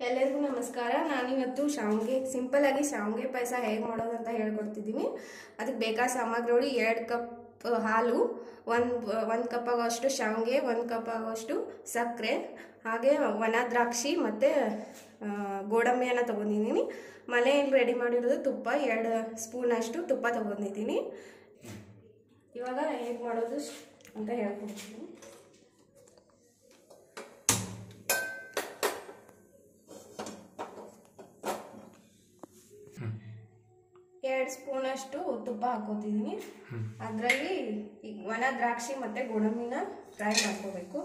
ಎಲ್ಲರಿಗೂ ನಮಸ್ಕಾರ ನಾನಿವತ್ತು ಶಾವಿಗೆ ಸಿಂಪಲ್ ಆಗಿ ಶಾವಿಗೆ ಪಾಯಸ ಹೇಗೆ ಮಾಡೋದು ಅಂತ ಹೇಳ್ಕೊಡ್ತಿದ್ದೀನಿ ಅದಕ್ಕೆ ಬೇಕಾದ ಸಾಮಗ್ರಿಗಳು ಎರಡು ಕಪ್ ಹಾಲು ಒಂದು ಒಂದು ಕಪ್ ಆಗೋಷ್ಟು ಶಾವಿಗೆ ಒಂದು ಕಪ್ ಆಗೋಷ್ಟು ಸಕ್ಕರೆ ಹಾಗೆ ಒಣ ದ್ರಾಕ್ಷಿ ಮತ್ತು ಗೋಡಂಬಿಯನ್ನು ತೊಗೊಂಡಿದ್ದೀನಿ ಮನೆಯಲ್ಲಿ ರೆಡಿ ಮಾಡಿರೋದು ತುಪ್ಪ ಎರಡು ಸ್ಪೂನ್ ಅಷ್ಟು ತುಪ್ಪ ತೊಗೊಂಡಿದ್ದೀನಿ ಇವಾಗ ಹೇಗೆ ಮಾಡೋದು ಅಂತ ಹೇಳ್ಕೊಡ್ತೀನಿ ಎರಡು ಸ್ಪೂನ್ ಅಷ್ಟು ತುಪ್ಪ ಹಾಕೋತಿದ್ದೀನಿ ಅದರಲ್ಲಿ ಈಗ ಒಣ ದ್ರಾಕ್ಷಿ ಮತ್ತು ಗೋಡಂಬಿನ ಫ್ರೈ ಮಾಡ್ಕೋಬೇಕು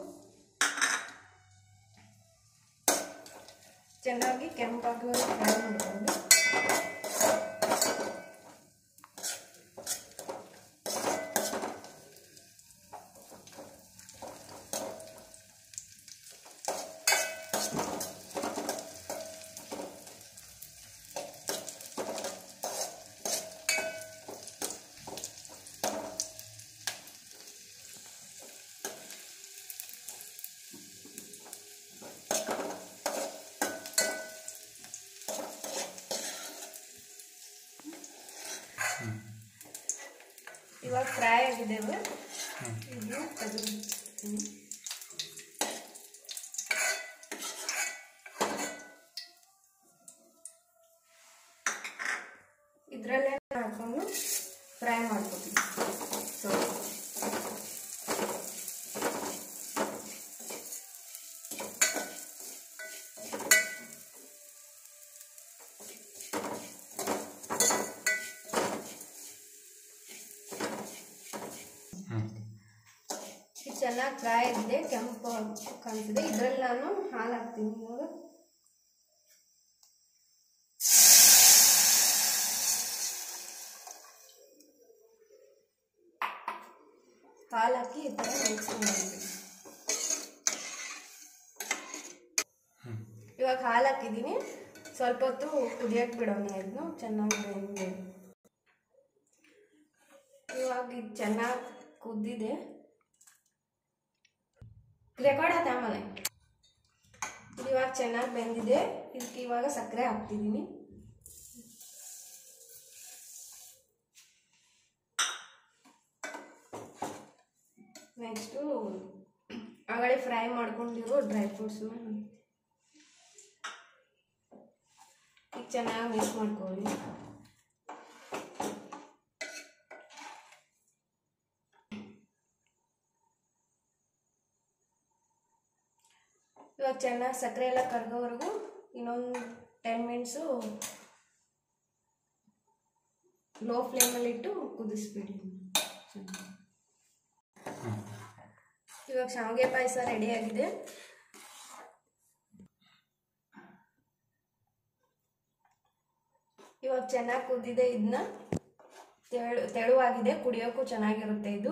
ಚೆನ್ನಾಗಿ ಕೆಂಪಾಗಿ ಫ್ರೈ ಮಾಡ್ಕೊಂಡು ಇವಾಗ ಫ್ರೈ ಆಗಿದ್ದೇವೆ ಇದು ತೆಗೆದು ಇದರಲ್ಲೇ ಹಾಕೊಂಡು ಫ್ರೈ ಮಾಡ್ಕೊತೀವಿ ಸೊ ಇದು ಚೆನ್ನಾಗಿ ಫ್ರೈ ಆಗಿದೆ ಕೆಂಪು ಕಾಣ್ತಿದೆ ಇದರಲ್ಲಿ ನಾನು ಹಾಲು ಹಾಕ್ತೀನಿ ಇವಾಗ ಹಾಲು ಹಾಕಿ ಈ ಥರ ಮಿಕ್ಸ್ ಮಾಡಬೇಕು ಇವಾಗ ಹಾಲು ಹಾಕಿದ್ದೀನಿ ಸ್ವಲ್ಪ ಹೊತ್ತು ಕುದಿಯಕ್ಕೆ ಬಿಡೋಣ ಇದನ್ನು ಚೆನ್ನಾಗಿ ಬೆಂದಿದೆ ಇವಾಗ ಇದು ಚೆನ್ನಾಗಿ ಕುದ್ದಿದೆ ರೆಕಾರ್ಡ್ ಆಯ್ತು ಆಮೇಲೆ ಇದು ಇವಾಗ ಚೆನ್ನಾಗಿ ಬೆಂದಿದೆ ಇದಕ್ಕೆ ಇವಾಗ ಸಕ್ಕರೆ ಹಾಕ್ತಿದ್ದೀನಿ ನೆಕ್ಸ್ಟು ಆಗಲೇ ಫ್ರೈ ಮಾಡ್ಕೊಂಡಿರೋ ಡ್ರೈ ಫ್ರೂಟ್ಸ್ನ ಈಗ ಚೆನ್ನಾಗಿ ಮಿಕ್ಸ್ ಮಾಡ್ಕೊಳ್ಳಿ ಇವಾಗ ಚೆನ್ನಾಗಿ ಸಕ್ಕರೆ ಎಲ್ಲ ಕರಗೋವರೆಗೂ ಇನ್ನೊಂದು ಟೆನ್ ಮಿನಿಟ್ಸು ಲೋ ಫ್ಲೇಮಲ್ಲಿ ಇಟ್ಟು ಕುದಿಸ್ಬಿಡಿ ಇವಾಗ ಶಾವಿಗೆ ಪಾಯಸ ರೆಡಿಯಾಗಿದೆ ಇವಾಗ ಚೆನ್ನಾಗಿ ಕುದ್ದಿದೆ ಇದನ್ನ ತೆಳು ತೆಳುವಾಗಿದೆ ಕುಡಿಯೋಕ್ಕೂ ಚೆನ್ನಾಗಿರುತ್ತೆ ಇದು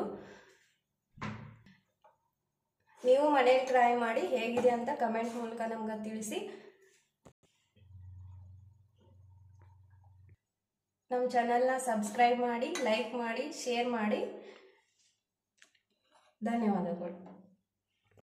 ನೀವು ಮನೇಲಿ ಟ್ರೈ ಮಾಡಿ ಹೇಗಿದೆ ಅಂತ ಕಮೆಂಟ್ ಮೂಲಕ ನಮ್ಗೆ ತಿಳಿಸಿ ನಮ್ಮ ಚಾನಲ್ನ ಸಬ್ಸ್ಕ್ರೈಬ್ ಮಾಡಿ ಲೈಕ್ ಮಾಡಿ ಶೇರ್ ಮಾಡಿ ಧನ್ಯವಾದಗಳು